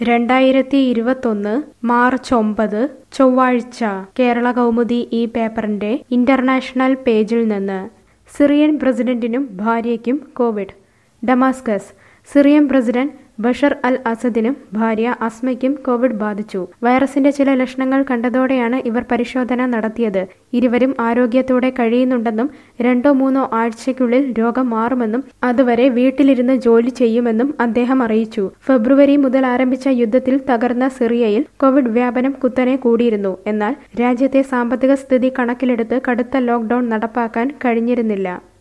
രണ്ടായിരത്തി ഇരുപത്തൊന്ന് മാർച്ച് ഒമ്പത് ചൊവ്വാഴ്ച കേരള കൗമുദി ഈ പേപ്പറിന്റെ ഇന്റർനാഷണൽ പേജിൽ നിന്ന് സിറിയൻ പ്രസിഡന്റിനും ഭാര്യയ്ക്കും covid Damascus Syrian president Bashar al അസദിനും ഭാര്യ അസ്മയ്ക്കും കോവിഡ് ബാധിച്ചു വൈറസിന്റെ ചില ലക്ഷണങ്ങൾ കണ്ടതോടെയാണ് ഇവർ പരിശോധന നടത്തിയത് ഇരുവരും ആരോഗ്യത്തോടെ കഴിയുന്നുണ്ടെന്നും രണ്ടോ മൂന്നോ ആഴ്ചയ്ക്കുള്ളിൽ രോഗം മാറുമെന്നും അതുവരെ വീട്ടിലിരുന്ന് ജോലി ചെയ്യുമെന്നും അദ്ദേഹം അറിയിച്ചു ഫെബ്രുവരി മുതൽ ആരംഭിച്ച യുദ്ധത്തിൽ തകർന്ന സിറിയയിൽ കോവിഡ് വ്യാപനം കുത്തനെ കൂടിയിരുന്നു എന്നാൽ രാജ്യത്തെ സാമ്പത്തിക സ്ഥിതി കണക്കിലെടുത്ത് കടുത്ത ലോക്ഡൌൺ നടപ്പാക്കാൻ കഴിഞ്ഞിരുന്നില്ല